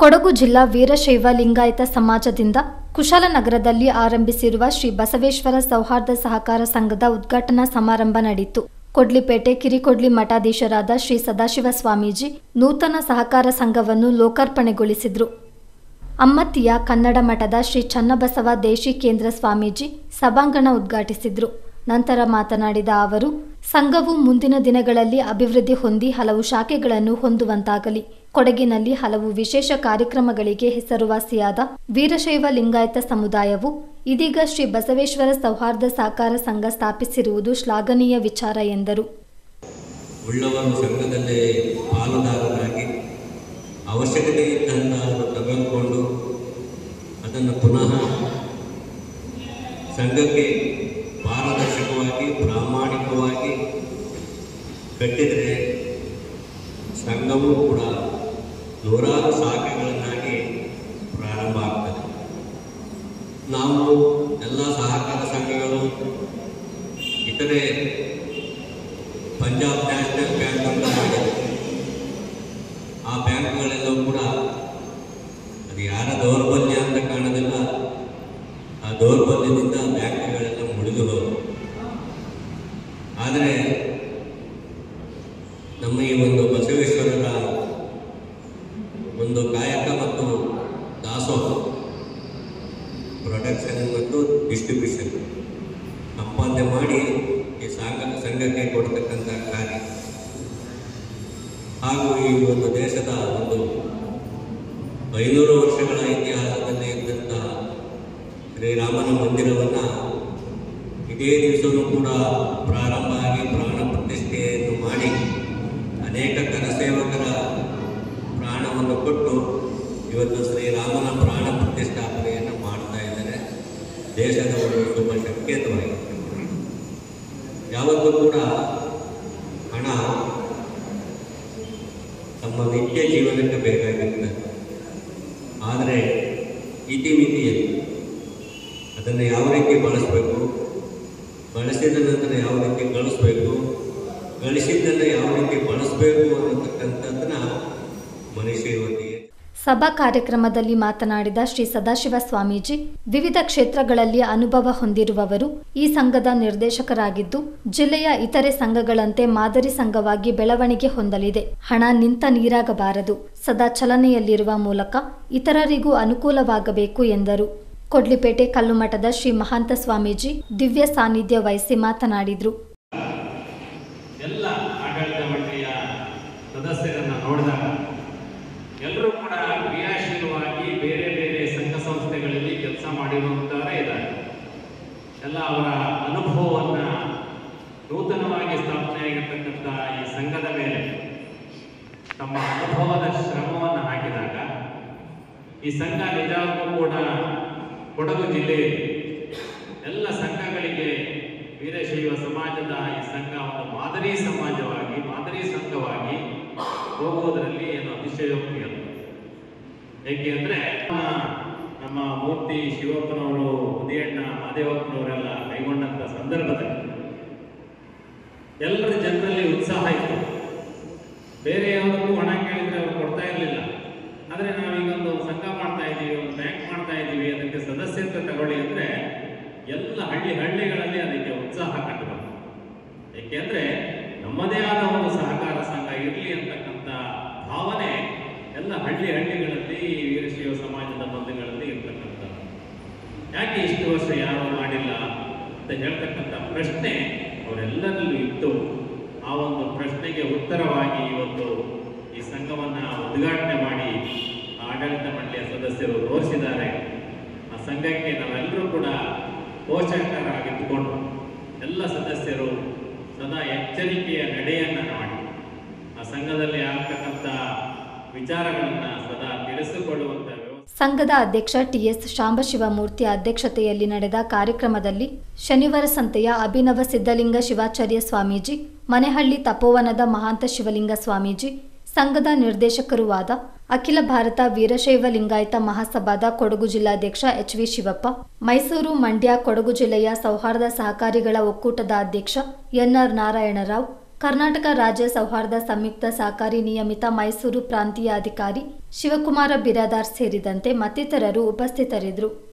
ಕೊಡಗು ಜಿಲ್ಲಾ ವೀರಶೈವ ಲಿಂಗಾಯತ ಸಮಾಜದಿಂದ ಕುಶಾಲನಗರದಲ್ಲಿ ಆರಂಭಿಸಿರುವ ಶ್ರೀ ಬಸವೇಶ್ವರ ಸೌಹಾರ್ದ ಸಹಕಾರ ಸಂಘದ ಉದ್ಘಾಟನಾ ಸಮಾರಂಭ ನಡೆಯಿತು ಕೊಡ್ಲಿಪೇಟೆ ಕಿರಿಕೊಡ್ಲಿ ಮಠಾಧೀಶರಾದ ಶ್ರೀ ಸದಾಶಿವ ಸ್ವಾಮೀಜಿ ನೂತನ ಸಹಕಾರ ಸಂಘವನ್ನು ಲೋಕಾರ್ಪಣೆಗೊಳಿಸಿದರು ಅಮ್ಮತ್ತಿಯ ಕನ್ನಡ ಮಠದ ಶ್ರೀ ಚನ್ನಬಸವ ದೇಶಿ ಕೇಂದ್ರ ಸ್ವಾಮೀಜಿ ಸಭಾಂಗಣ ಉದ್ಘಾಟಿಸಿದರು ನಂತರ ಮಾತನಾಡಿದ ಅವರು ಸಂಘವು ಮುಂದಿನ ದಿನಗಳಲ್ಲಿ ಅಭಿವೃದ್ಧಿ ಹೊಂದಿ ಹಲವು ಶಾಖೆಗಳನ್ನು ಹೊಂದುವಂತಾಗಲಿ ಕೊಡಗಿನಲ್ಲಿ ಹಲವು ವಿಶೇಷ ಕಾರ್ಯಕ್ರಮಗಳಿಗೆ ಹೆಸರುವಾಸಿಯಾದ ವೀರಶೈವ ಲಿಂಗಾಯತ ಸಮುದಾಯವು ಇದೀಗ ಶ್ರೀ ಬಸವೇಶ್ವರ ಸೌಹಾರ್ದ ಸಹಕಾರ ಸಂಘ ಸ್ಥಾಪಿಸಿರುವುದು ಶ್ಲಾಘನೀಯ ವಿಚಾರ ಎಂದರು ಉಳ್ಳವರು ಸಂಘದಲ್ಲಿ ಪಾಲುದಾರರಾಗಿ ಅವಶ್ಯಕತೆ ಇದ್ದಂಥವರು ತೆಗೆದುಕೊಂಡು ಅದನ್ನು ಪುನಃ ಸಂಘಕ್ಕೆ ಪಾರದರ್ಶಕವಾಗಿ ಪ್ರಾಮಾಣಿಕವಾಗಿ ಕಟ್ಟಿದರೆ ಸಂಘವೂ ಕೂಡ ನೂರಾರು ಶಾಖೆಗಳನ್ನಾಗಿ ಪ್ರಾರಂಭ ಆಗ್ತದೆ ನಾವು ಎಲ್ಲ ಸಹಕಾರ ಸಂಘಗಳು ಇತರೆ ಪಂಜಾಬ್ ನ್ಯಾಷನಲ್ ಬ್ಯಾಂಕ್ ಅಂತ ಮಾಡಿದೆ ಆ ಬ್ಯಾಂಕ್ಗಳೆಲ್ಲವೂ ಕೂಡ ಅದು ಯಾರ ದೌರ್ಬಲ್ಯ ಅಂತ ಕಾಣೋದಿಲ್ಲ ಆ ದೌರ್ಬಲ್ಯದಿಂದ ಬ್ಯಾಂಕ್ಗಳೆಲ್ಲ ಮುಳಿದು ಹೋದವು ಆದರೆ ನಮ್ಮ ಈ ಒಂದು ಬಸವೇಶ್ವರರ ಒಂದು ಕಾಯಕ ಮತ್ತು ದಾಸೋಹ ಪ್ರೊಡಕ್ಷನ್ ಮತ್ತು ಡಿಸ್ಟ್ರಿಬ್ಯೂಷನ್ ಸಂಪಾದನೆ ಮಾಡಿ ಈ ಸಂಘ ಸಂಘಕ್ಕೆ ಕೊಡ್ತಕ್ಕಂಥ ಕಾರ್ಯ ಹಾಗೂ ಈ ಒಂದು ದೇಶದ ಒಂದು ಐನೂರು ವರ್ಷಗಳ ಇತಿಹಾಸದಲ್ಲಿ ಇದ್ದಂತಹ ಶ್ರೀರಾಮನ ಮಂದಿರವನ್ನು ಇದೇ ದಿವಸವೂ ಕೂಡ ಪ್ರಾರಂಭ ಆಗಿ ಪ್ರಾಣ ಪ್ರತಿಷ್ಠೆಯನ್ನು ಮಾಡಿ ಅನೇಕ ಕರಸೇವಕರ ಪ್ರಾಣವನ್ನು ಕೊಟ್ಟು ಇವತ್ತು ಶ್ರೀರಾಮನ ಪ್ರಾಣ ಪ್ರತಿಷ್ಠಾಪನೆಯನ್ನು ಮಾಡ್ತಾ ಇದ್ದಾರೆ ದೇಶದ ಒಂದು ಶುಭ ಸಂಕೇತವಾಗಿದೆ ಯಾವತ್ತೂ ಕೂಡ ಹಣ ತಮ್ಮ ನಿತ್ಯ ಜೀವನಕ್ಕೆ ಬೇಕಾಗಿರ್ತದೆ ಆದರೆ ಇತಿಮಿತಿಯಲ್ಲಿ ಅದನ್ನು ಯಾವ ರೀತಿ ಬಳಸಬೇಕು ಬಳಸಿದ ನಂತರ ಯಾವ ರೀತಿ ಗಳಿಸ್ಬೇಕು ಗಳಿಸಿದ್ದನ್ನು ಯಾವ ರೀತಿ ಬಳಸಬೇಕು ಅನ್ನತಕ್ಕಂಥದ್ದನ್ನ ಮನುಷ್ಯ ಇವತ್ತಿಗೆ ಸಭಾ ಕಾರ್ಯಕ್ರಮದಲ್ಲಿ ಮಾತನಾಡಿದ ಶ್ರೀ ಸದಾಶಿವ ಸ್ವಾಮೀಜಿ ವಿವಿಧ ಕ್ಷೇತ್ರಗಳಲ್ಲಿ ಅನುಭವ ಹೊಂದಿರುವವರು ಈ ಸಂಘದ ನಿರ್ದೇಶಕರಾಗಿದ್ದು ಜಿಲ್ಲೆಯ ಇತರೆ ಸಂಘಗಳಂತೆ ಮಾದರಿ ಸಂಘವಾಗಿ ಬೆಳವಣಿಗೆ ಹೊಂದಲಿದೆ ಹಣ ನಿಂತ ನೀರಾಗಬಾರದು ಸದಾ ಚಲನೆಯಲ್ಲಿರುವ ಮೂಲಕ ಇತರರಿಗೂ ಅನುಕೂಲವಾಗಬೇಕು ಎಂದರು ಕೊಡ್ಲಿಪೇಟೆ ಕಲ್ಲುಮಠದ ಶ್ರೀ ಮಹಾಂತ ಸ್ವಾಮೀಜಿ ದಿವ್ಯ ಸಾನ್ನಿಧ್ಯ ವಹಿಸಿ ಮಾತನಾಡಿದರು ಎಲ್ಲ ಆಡಳಿತ ಮಂಡಳಿಯ ಸದಸ್ಯರನ್ನ ನೋಡಿದಾಗ ಎಲ್ಲರೂ ಕೂಡ ಕ್ರಿಯಾಶೀಲವಾಗಿ ಬೇರೆ ಬೇರೆ ಸಂಘ ಸಂಸ್ಥೆಗಳಲ್ಲಿ ಕೆಲಸ ಮಾಡಿರುವಂತವರೇ ಇದ್ದಾರೆ ಎಲ್ಲ ಅವರ ಅನುಭವವನ್ನ ನೂತನವಾಗಿ ಸ್ಥಾಪನೆಯಾಗಿರ್ತಕ್ಕಂಥ ಈ ಸಂಘದ ಮೇಲೆ ತಮ್ಮ ಅನುಭವದ ಶ್ರಮವನ್ನು ಹಾಕಿದಾಗ ಈ ಸಂಘ ನಿಜಕ್ಕೂ ಕೂಡ ಕೊಡಗು ಜಿಲ್ಲೆಯಲ್ಲಿ ಎಲ್ಲ ಸಂಘಗಳಿಗೆ ವೀರಶೈವ ಸಮಾಜದ ಈ ಸಂಘ ಒಂದು ಮಾದರಿ ಸಮಾಜವಾಗಿ ಮಾದರಿ ಸಂಘವಾಗಿ ಹೋಗುವುದರಲ್ಲಿ ಏನು ಅತಿಶಯೋಕ್ತಿ ಅಲ್ಲ ಏಕೆಂದ್ರೆ ನಮ್ಮ ನಮ್ಮ ಮೂರ್ತಿ ಶಿವಪ್ಪನವರು ಉದಯಣ್ಣ ಮಾದೇವಪ್ಪನವರೆಲ್ಲ ಕೈಗೊಂಡಂತ ಸಂದರ್ಭದಲ್ಲಿ ಎಲ್ಲರ ಜನರಲ್ಲಿ ಉತ್ಸಾಹ ಇತ್ತು ಬೇರೆ ಯಾವುದಕ್ಕೂ ಹಣ ಕೇಳಿದ್ರೆ ಅವರು ಕೊಡ್ತಾ ಇರಲಿಲ್ಲ ಆದರೆ ನಾವೀಗೊಂದು ಸಂಘ ಮಾಡ್ತಾ ಇದ್ದೀವಿ ಒಂದು ಬ್ಯಾಂಕ್ ಮಾಡ್ತಾ ಇದ್ದೀವಿ ಅದಕ್ಕೆ ಸದಸ್ಯತ್ವ ತಗೊಳ್ಳಿ ಅಂದ್ರೆ ಎಲ್ಲ ಹಳ್ಳಿ ಹಳ್ಳಿಗಳಲ್ಲಿ ಅದಕ್ಕೆ ಉತ್ಸಾಹ ಕಂಡು ಬಂತು ಏಕೆಂದ್ರೆ ನಮ್ಮದೇ ಆದ ಒಂದು ಸಹಕಾರ ಸಂಘ ಇರಲಿ ಅಂತಕ್ಕಂಥ ಭಾವನೆ ಎಲ್ಲ ಹಳ್ಳಿ ಹಳ್ಳಿಗಳಲ್ಲಿ ಈ ವೀರಶೈವ ಸಮಾಜದ ಬಂಧುಗಳಲ್ಲಿ ಇರ್ತಕ್ಕಂಥ ಯಾಕೆ ಇಷ್ಟು ವರ್ಷ ಯಾರು ಮಾಡಿಲ್ಲ ಅಂತ ಹೇಳ್ತಕ್ಕಂಥ ಪ್ರಶ್ನೆ ಅವರೆಲ್ಲರಲ್ಲೂ ಇತ್ತು ಆ ಒಂದು ಪ್ರಶ್ನೆಗೆ ಉತ್ತರವಾಗಿ ಇವತ್ತು ಈ ಸಂಘವನ್ನ ಉದ್ಘಾಟನೆ ಮಾಡಿ ಆಡಳಿತ ಮಂಡಳಿಯ ಸದಸ್ಯರು ತೋರಿಸಿದ್ದಾರೆ ಆ ಸಂಘಕ್ಕೆ ನಾವೆಲ್ಲರೂ ಕೂಡ ಪೋಷಕರಾಗಿದ್ದುಕೊಂಡು ಎಲ್ಲ ಸದಸ್ಯರು ಸದಾ ಎಚ್ಚರಿಕೆಯ ನಡೆಯನ್ನ ಮಾಡಿ ಆ ಸಂಘದಲ್ಲಿ ಆಗ್ತಕ್ಕಂಥ ವಿಚಾರಗಳನ್ನ ಸದಾ ತಿಳಿಸಿಕೊಳ್ಳುವಂತ ವ್ಯವಸ್ಥೆ ಸಂಘದ ಅಧ್ಯಕ್ಷ ಟಿಎಸ್ ಶಾಂಬಶಿವಮೂರ್ತಿ ಅಧ್ಯಕ್ಷತೆಯಲ್ಲಿ ನಡೆದ ಕಾರ್ಯಕ್ರಮದಲ್ಲಿ ಶನಿವಾರ ಸಂತೆಯ ಅಭಿನವ ಸಿದ್ಧಲಿಂಗ ಶಿವಾಚಾರ್ಯ ಸ್ವಾಮೀಜಿ ಮನೆಹಳ್ಳಿ ತಪೋವನದ ಮಹಾಂತ ಶಿವಲಿಂಗ ಸ್ವಾಮೀಜಿ ಸಂಘದ ನಿರ್ದೇಶಕರೂ ಆದ ಅಖಿಲ ಭಾರತ ವೀರಶೈವ ಲಿಂಗಾಯತ ಮಹಾಸಭಾದ ಕೊಡಗು ಜಿಲ್ಲಾಧ್ಯಕ್ಷ ಎಚ್ ವಿ ಶಿವಪ್ಪ ಮೈಸೂರು ಮಂಡ್ಯ ಕೊಡಗು ಜಿಲ್ಲೆಯ ಸೌಹಾರ್ದ ಸಹಕಾರಿಗಳ ಒಕ್ಕೂಟದ ಅಧ್ಯಕ್ಷ ಎನ್ಆರ್ ನಾರಾಯಣರಾವ್ ಕರ್ನಾಟಕ ರಾಜ್ಯ ಸೌಹಾರ್ದ ಸಂಯುಕ್ತ ಸಹಕಾರಿ ನಿಯಮಿತ ಮೈಸೂರು ಪ್ರಾಂತೀಯ ಅಧಿಕಾರಿ ಶಿವಕುಮಾರ ಬಿರಾದಾರ್ ಸೇರಿದಂತೆ ಮತ್ತಿತರರು ಉಪಸ್ಥಿತರಿದ್ದರು